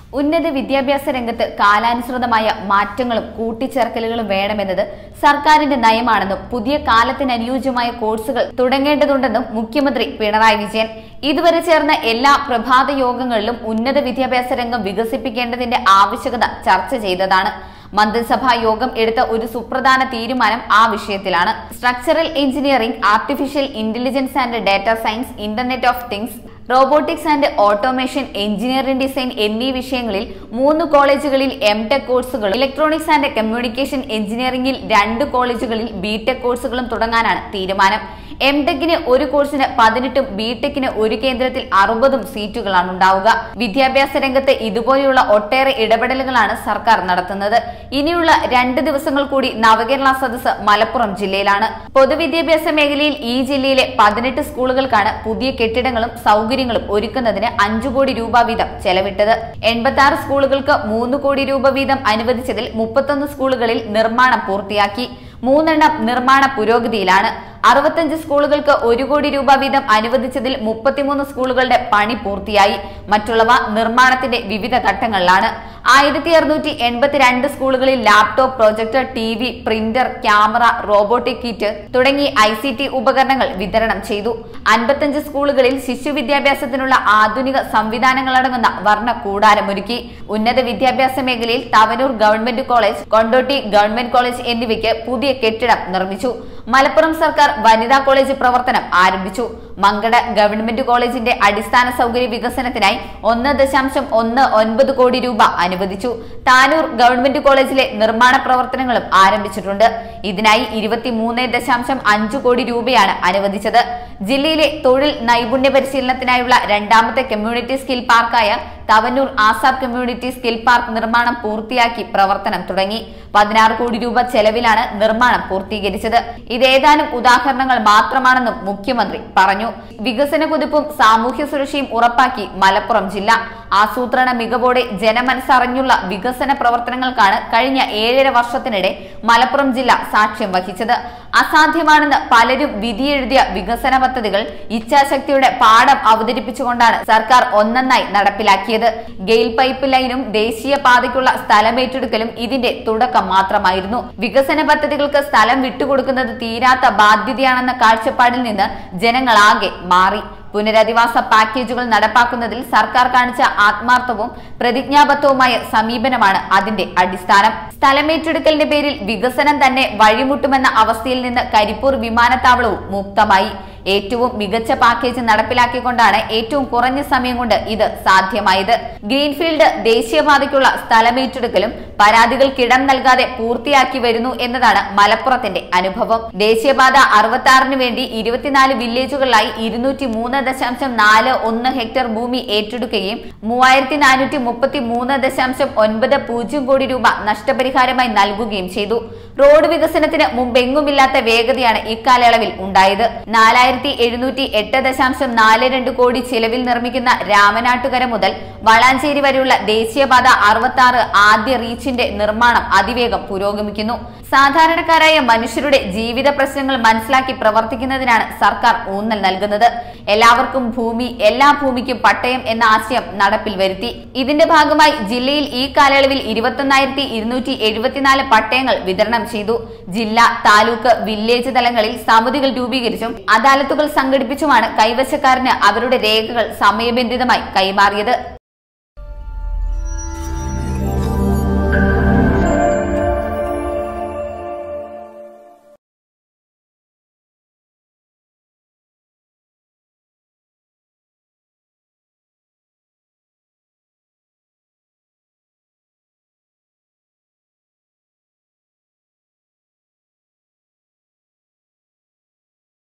ഉന്നത വിദ്യാഭ്യാസ രംഗത്ത് കാലാനുസൃതമായ മാറ്റങ്ങളും കൂട്ടിച്ചേർക്കലുകളും വേണമെന്നത് സർക്കാരിന്റെ നയമാണെന്നും പുതിയ കാലത്തിന് അനുയോജ്യമായ കോഴ്സുകൾ തുടങ്ങേണ്ടതുണ്ടെന്നും മുഖ്യമന്ത്രി പിണറായി വിജയൻ ഇതുവരെ ചേർന്ന എല്ലാ പ്രഭാത യോഗങ്ങളിലും ഉന്നത വിദ്യാഭ്യാസ രംഗം വികസിപ്പിക്കേണ്ടതിന്റെ ആവശ്യകത ചർച്ച ചെയ്തതാണ് മന്ത്രിസഭാ യോഗം എടുത്ത ഒരു സുപ്രധാന തീരുമാനം ആ വിഷയത്തിലാണ് structural engineering artificial intelligence and data science internet of things robotics and automation engineering design എന്നീ വിഷയങ്ങളിൽ മൂന്ന് കോളേജുകളിൽ എം ടെക് കോഴ്സുകളും ഇലക്ട്രോണിക്സ് ആൻഡ് കമ്മ്യൂണിക്കേഷൻ എഞ്ചിനീയറിംഗിൽ രണ്ട് കോളേജുകളിൽ ബി ടെക് കോഴ്സുകളും തുടങ്ങാനാണ് തീരുമാനം എം ടെക്കിന് ഒരു കോഴ്സിന് പതിനെട്ടും ബി ടെക്കിന് ഒരു കേന്ദ്രത്തിൽ അറുപതും സീറ്റുകളാണ് ഉണ്ടാവുക വിദ്യാഭ്യാസ രംഗത്ത് ഇതുപോലെയുള്ള ഒട്ടേറെ ഇടപെടലുകളാണ് സർക്കാർ നടത്തുന്നത് ഇനിയുള്ള രണ്ട് ദിവസങ്ങൾ കൂടി നവകേരള സദസ് മലപ്പുറം ജില്ലയിലാണ് പൊതുവിദ്യാഭ്യാസ മേഖലയിൽ ഈ ജില്ലയിലെ പതിനെട്ട് സ്കൂളുകൾക്കാണ് പുതിയ കെട്ടിടങ്ങളും സൗകര്യങ്ങളും ഒരുക്കുന്നതിന് അഞ്ചു കോടി രൂപ വീതം ചെലവിട്ടത് എൺപത്തി ആറ് സ്കൂളുകൾക്ക് മൂന്ന് കോടി രൂപ വീതം അനുവദിച്ചതിൽ മുപ്പത്തൊന്ന് സ്കൂളുകളിൽ നിർമ്മാണം പൂർത്തിയാക്കി മൂന്നെണ്ണം നിർമ്മാണ പുരോഗതിയിലാണ് അറുപത്തഞ്ച് സ്കൂളുകൾക്ക് ഒരു കോടി രൂപ വീതം അനുവദിച്ചതിൽ മുപ്പത്തിമൂന്ന് സ്കൂളുകളുടെ പണി പൂർത്തിയായി മറ്റുള്ളവ നിർമ്മാണത്തിന്റെ വിവിധ ഘട്ടങ്ങളിലാണ് ആയിരത്തി അറുന്നൂറ്റി എൺപത്തിരണ്ട് സ്കൂളുകളിൽ laptop projector T V printer camera robotic kit തുടങ്ങി ഐ സി ടി ഉപകരണങ്ങൾ വിതരണം ചെയ്തു അൻപത്തഞ്ച് സ്കൂളുകളിൽ ശിശു വിദ്യാഭ്യാസത്തിനുള്ള ആധുനിക സംവിധാനങ്ങളടങ്ങുന്ന വർണ്ണ കൂടാരമൊരുക്കി ഉന്നത വിദ്യാഭ്യാസ മേഖലയിൽ Thavanur government college Kondotty government college എന്നിവയ്ക്ക് പുതിയ കെട്ടിടം നിർമ്മിച്ചു മലപ്പുറം സർക്കാർ വനിതാ കോളേജ് പ്രവർത്തനം ആരംഭിച്ചു മങ്കട ഗവൺമെന്റ് കോളേജിന്റെ അടിസ്ഥാന സൗകര്യ വികസനത്തിനായി ഒന്ന് ദശാംശം ഒന്ന് ഒൻപത് കോടി രൂപ അനുവദിച്ചു താനൂർ ഗവൺമെന്റ് കോളേജിലെ നിർമ്മാണ പ്രവർത്തനങ്ങളും ആരംഭിച്ചിട്ടുണ്ട് ഇതിനായി ഇരുപത്തിമൂന്ന് ദശാംശം അഞ്ചു കോടി രൂപയാണ് അനുവദിച്ചത് ജില്ലയിലെ തൊഴിൽ നൈപുണ്യ പരിശീലനത്തിനായുള്ള രണ്ടാമത്തെ കമ്മ്യൂണിറ്റി സ്കിൽ പാർക്കായ Thavanur ASAP community skill park നിർമ്മാണം പൂർത്തിയാക്കി പ്രവർത്തനം തുടങ്ങി പതിനാറ് കോടി രൂപ ചെലവിലാണ് നിർമ്മാണം പൂർത്തീകരിച്ചത് ഇത് ഏതാനും ഉദാഹരണങ്ങൾ മാത്രമാണെന്നും മുഖ്യമന്ത്രി പറഞ്ഞു വികസന കുതിപ്പും സാമൂഹ്യ സുരക്ഷയും ഉറപ്പാക്കി മലപ്പുറം ജില്ല ആസൂത്രണ മികവോടെ ജനമനസ്സറിഞ്ഞുള്ള വികസന പ്രവർത്തനങ്ങൾക്കാണ് കഴിഞ്ഞ ഏഴര വർഷത്തിനിടെ മലപ്പുറം ജില്ല സാക്ഷ്യം വഹിച്ചത് അസാധ്യമാണെന്ന് പലരും വിധിയെഴുതിയ വികസന പദ്ധതികൾ ഇച്ഛാശക്തിയുടെ പാഠം അവതരിപ്പിച്ചുകൊണ്ടാണ് സർക്കാർ ഒന്നൊന്നായി നടപ്പിലാക്കിയത് ഗെയിൽ പൈപ്പ് ലൈനും ദേശീയ പാതയ്ക്കുള്ള സ്ഥലമേറ്റെടുക്കലും ഇതിന്റെ തുടക്കം മാത്രമായിരുന്നു വികസന പദ്ധതികൾക്ക് സ്ഥലം വിട്ടുകൊടുക്കുന്നത് തീരാത്ത ബാധ്യതയാണെന്ന കാഴ്ചപ്പാടിൽ നിന്ന് ജനങ്ങളാകെ മാറി പുനരധിവാസ പാക്കേജുകൾ നടപ്പാക്കുന്നതിൽ സർക്കാർ കാണിച്ച ആത്മാർത്ഥവും പ്രതിജ്ഞാബദ്ധവുമായ സമീപനമാണ് അതിന്റെ അടിസ്ഥാനം സ്ഥലമേറ്റെടുക്കലിന്റെ പേരിൽ വികസനം തന്നെ വഴിമുട്ടുമെന്ന അവസ്ഥയിൽ നിന്ന് കരിപ്പൂർ വിമാനത്താവളവും മുക്തമായി ഏറ്റവും മികച്ച പാക്കേജ് നടപ്പിലാക്കിക്കൊണ്ടാണ് ഏറ്റവും കുറഞ്ഞ സമയം കൊണ്ട് ഇത് സാധ്യമായത് ഗ്രീൻഫീൽഡ് ദേശീയപാതയ്ക്കുള്ള സ്ഥലമേറ്റെടുക്കലും പരാതികൾക്കിടം നൽകാതെ പൂർത്തിയാക്കി വരുന്നു എന്നതാണ് മലപ്പുറത്തിന്റെ അനുഭവം ദേശീയപാത അറുപത്തി ആറിന് വേണ്ടി ഇരുപത്തിനാല് വില്ലേജുകളിലായി ഇരുന്നൂറ്റി മൂന്ന് ദശാംശം നാല് ഒന്ന് ഹെക്ടർ ഭൂമി ഏറ്റെടുക്കുകയും മൂവായിരത്തി നാനൂറ്റി മുപ്പത്തി മൂന്ന് ദശാംശം ഒൻപത് പൂജ്യം കോടി രൂപ നഷ്ടപരിഹാരമായി നൽകുകയും ചെയ്തു റോഡ് വികസനത്തിന് മുമ്പെങ്ങുമില്ലാത്ത വേഗതയാണ് ഇക്കാലയളവിൽ ഉണ്ടായത് നാലായിരത്തി എഴുന്നൂറ്റി എട്ട് ദശാംശം നാല് രണ്ട് കോടി ചിലവിൽ നിർമ്മിക്കുന്ന രാമനാട്ടുകര മുതൽ വളാഞ്ചേരി വരെയുള്ള ദേശീയപാത അറുപത്തി ആറ് ആദ്യ റീച്ചിന്റെ നിർമ്മാണം അതിവേഗം പുരോഗമിക്കുന്നു സാധാരണക്കാരായ മനുഷ്യരുടെ ജീവിത പ്രശ്നങ്ങൾ മനസ്സിലാക്കി പ്രവർത്തിക്കുന്നതിനാണ് സർക്കാർ ഊന്നൽ നൽകുന്നത് എല്ലാവർക്കും ഭൂമി എല്ലാ ഭൂമിക്കും പട്ടയം എന്ന ആശയം നടപ്പിൽ വരുത്തി ഇതിന്റെ ഭാഗമായി ജില്ലയിൽ ഈ കാലയളവിൽ ഇരുപത്തൊന്നായിരത്തി ഇരുന്നൂറ്റി എഴുപത്തിനാല് പട്ടയങ്ങൾ വിതരണം ചെയ്തു ജില്ല താലൂക്ക് വില്ലേജ് തലങ്ങളിൽ സമിതികൾ രൂപീകരിച്ചും അദാലത്തുകൾ സംഘടിപ്പിച്ചുമാണ് കൈവശക്കാരന് അവരുടെ രേഖകൾ സമയബന്ധിതമായി കൈമാറിയത്